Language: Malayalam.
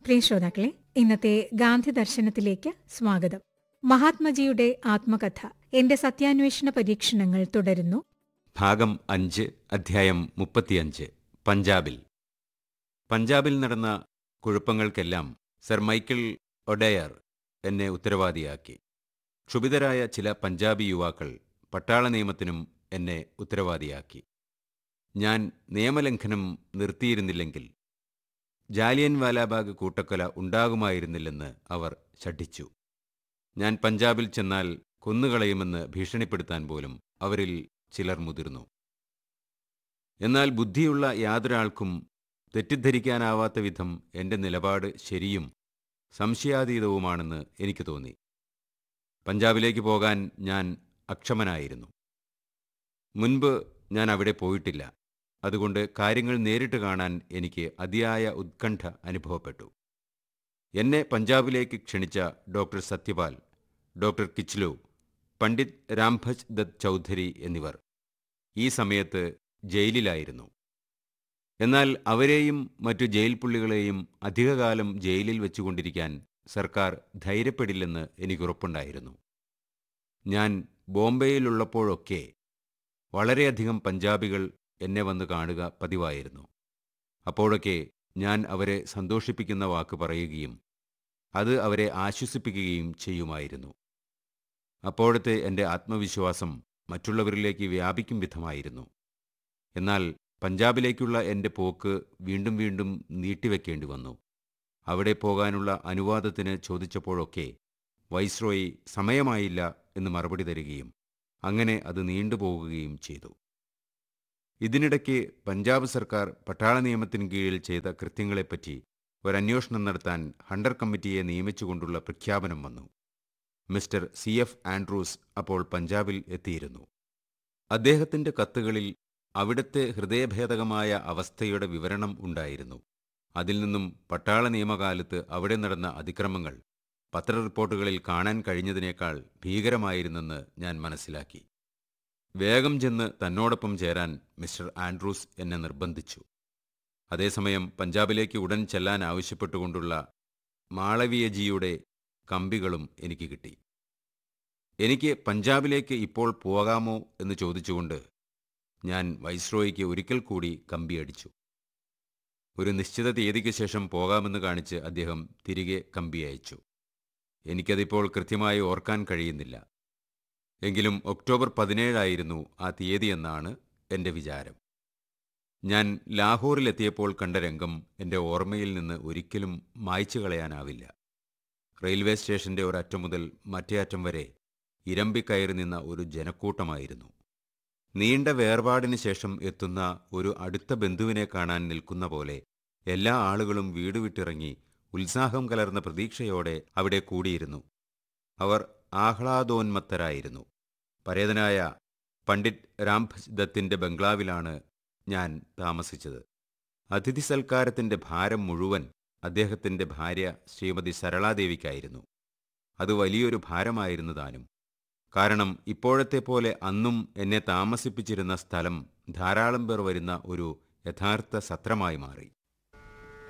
പ്രിയ ശ്രോതാക്കളെ ഇന്നത്തെ ഗാന്ധി ദർശനത്തിലേക്ക് സ്വാഗതം മഹാത്മജിയുടെ ആത്മകഥ എന്റെ സത്യാന്വേഷണ പരീക്ഷണങ്ങൾ തുടരുന്നു ഭാഗം അഞ്ച് അധ്യായം മുപ്പത്തിയഞ്ച് പഞ്ചാബിൽ പഞ്ചാബിൽ നടന്ന കുഴപ്പങ്ങൾക്കെല്ലാം സർ മൈക്കിൾ ഒഡയർ എന്നെ ഉത്തരവാദിയാക്കി ക്ഷുഭിതരായ ചില പഞ്ചാബി യുവാക്കൾ പട്ടാള നിയമത്തിനും എന്നെ ഉത്തരവാദിയാക്കി ഞാൻ നിയമലംഘനം നിർത്തിയിരുന്നില്ലെങ്കിൽ ജാലിയൻ വാലാബാഗ് കൂട്ടക്കൊല ഉണ്ടാകുമായിരുന്നില്ലെന്ന് അവർ ശഠിച്ചു ഞാൻ പഞ്ചാബിൽ ചെന്നാൽ കൊന്നുകളയുമെന്ന് ഭീഷണിപ്പെടുത്താൻ പോലും അവരിൽ ചിലർ മുതിർന്നു എന്നാൽ ബുദ്ധിയുള്ള യാതൊരാൾക്കും തെറ്റിദ്ധരിക്കാനാവാത്ത വിധം എൻ്റെ നിലപാട് ശരിയും സംശയാതീതവുമാണെന്ന് എനിക്ക് തോന്നി പഞ്ചാബിലേക്ക് പോകാൻ ഞാൻ അക്ഷമനായിരുന്നു മുൻപ് ഞാൻ അവിടെ പോയിട്ടില്ല അതുകൊണ്ട് കാര്യങ്ങൾ നേരിട്ട് കാണാൻ എനിക്ക് അതിയായ ഉത്കണ്ഠ അനുഭവപ്പെട്ടു എന്നെ പഞ്ചാബിലേക്ക് ക്ഷണിച്ച ഡോക്ടർ സത്യപാൽ ഡോക്ടർ കിച്ലു പണ്ഡിറ്റ് രാംഭജ് ദത്ത് ചൗധരി എന്നിവർ ഈ സമയത്ത് ജയിലിലായിരുന്നു എന്നാൽ അവരെയും മറ്റു ജയിൽ പുള്ളികളെയും അധികകാലം ജയിലിൽ വെച്ചുകൊണ്ടിരിക്കാൻ സർക്കാർ ധൈര്യപ്പെടില്ലെന്ന് എനിക്കുറപ്പുണ്ടായിരുന്നു ഞാൻ ബോംബെയിലുള്ളപ്പോഴൊക്കെ വളരെയധികം പഞ്ചാബികൾ എന്നെ വന്ന് കാണുക പതിവായിരുന്നു അപ്പോഴൊക്കെ ഞാൻ അവരെ സന്തോഷിപ്പിക്കുന്ന വാക്ക് പറയുകയും അത് അവരെ ആശ്വസിപ്പിക്കുകയും ചെയ്യുമായിരുന്നു അപ്പോഴത്തെ എൻ്റെ ആത്മവിശ്വാസം മറ്റുള്ളവരിലേക്ക് വ്യാപിക്കും വിധമായിരുന്നു എന്നാൽ പഞ്ചാബിലേക്കുള്ള എൻ്റെ പോക്ക് വീണ്ടും വീണ്ടും നീട്ടിവെക്കേണ്ടി വന്നു അവിടെ പോകാനുള്ള അനുവാദത്തിന് ചോദിച്ചപ്പോഴൊക്കെ വൈസ്രോയി സമയമായില്ല എന്ന് മറുപടി തരികയും അങ്ങനെ അത് നീണ്ടുപോകുകയും ചെയ്തു ഇതിനിടയ്ക്ക് പഞ്ചാബ് സർക്കാർ പട്ടാള നിയമത്തിന് കീഴിൽ ചെയ്ത കൃത്യങ്ങളെപ്പറ്റി ഒരന്വേഷണം നടത്താൻ ഹണ്ടർ കമ്മിറ്റിയെ നിയമിച്ചുകൊണ്ടുള്ള പ്രഖ്യാപനം വന്നു മിസ്റ്റർ സി എഫ് ആൻഡ്രൂസ് അപ്പോൾ പഞ്ചാബിൽ എത്തിയിരുന്നു അദ്ദേഹത്തിന്റെ കത്തുകളിൽ അവിടുത്തെ ഹൃദയഭേദകമായ അവസ്ഥയുടെ വിവരണം ഉണ്ടായിരുന്നു അതിൽ നിന്നും പട്ടാള നിയമകാലത്ത് അവിടെ നടന്ന അതിക്രമങ്ങൾ പത്ര റിപ്പോർട്ടുകളിൽ കാണാൻ കഴിഞ്ഞതിനേക്കാൾ ഭീകരമായിരുന്നെന്ന് ഞാൻ മനസ്സിലാക്കി വേഗം ചെന്ന് തന്നോടൊപ്പം ചേരാൻ മിസ്റ്റർ ആൻഡ്രൂസ് എന്നെ നിർബന്ധിച്ചു അതേസമയം പഞ്ചാബിലേക്ക് ഉടൻ ചെല്ലാൻ ആവശ്യപ്പെട്ടുകൊണ്ടുള്ള മാളവിയജിയുടെ കമ്പികളും എനിക്ക് കിട്ടി എനിക്ക് പഞ്ചാബിലേക്ക് ഇപ്പോൾ പോകാമോ എന്ന് ചോദിച്ചുകൊണ്ട് ഞാൻ വൈസ്രോയിക്ക് ഒരിക്കൽ കൂടി കമ്പിയടിച്ചു ഒരു നിശ്ചിത തീയതിക്ക് ശേഷം പോകാമെന്ന് കാണിച്ച് അദ്ദേഹം തിരികെ കമ്പി അയച്ചു എനിക്കതിപ്പോൾ കൃത്യമായി ഓർക്കാൻ കഴിയുന്നില്ല എങ്കിലും ഒക്ടോബർ പതിനേഴായിരുന്നു ആ തീയതിയെന്നാണ് എൻ്റെ വിചാരം ഞാൻ ലാഹോറിലെത്തിയപ്പോൾ കണ്ട രംഗം എൻ്റെ ഓർമ്മയിൽ നിന്ന് ഒരിക്കലും മായ്ച്ചു കളയാനാവില്ല റെയിൽവേ സ്റ്റേഷന്റെ ഒരറ്റം മുതൽ മറ്റേ അറ്റം വരെ ഇരമ്പിക്കയറി നിന്ന ഒരു ജനക്കൂട്ടമായിരുന്നു നീണ്ട വേർപാടിന് ശേഷം എത്തുന്ന ഒരു അടുത്ത ബന്ധുവിനെ കാണാൻ നിൽക്കുന്ന പോലെ എല്ലാ ആളുകളും വീട് വിട്ടിറങ്ങി ഉത്സാഹം കലർന്ന പ്രതീക്ഷയോടെ അവിടെ കൂടിയിരുന്നു അവർ ആഹ്ലാദോന്മത്തരായിരുന്നു പരേതനായ പണ്ഡിറ്റ് രാംഭജ് ദത്തിന്റെ ബംഗ്ലാവിലാണ് ഞാൻ താമസിച്ചത് അതിഥി സൽക്കാരത്തിന്റെ ഭാരം മുഴുവൻ അദ്ദേഹത്തിന്റെ ഭാര്യ ശ്രീമതി സരളാദേവിക്കായിരുന്നു അത് വലിയൊരു ഭാരമായിരുന്നു താനും കാരണം ഇപ്പോഴത്തെ പോലെ അന്നും എന്നെ താമസിപ്പിച്ചിരുന്ന സ്ഥലം ധാരാളം പേർ വരുന്ന ഒരു യഥാർത്ഥ സത്രമായി മാറി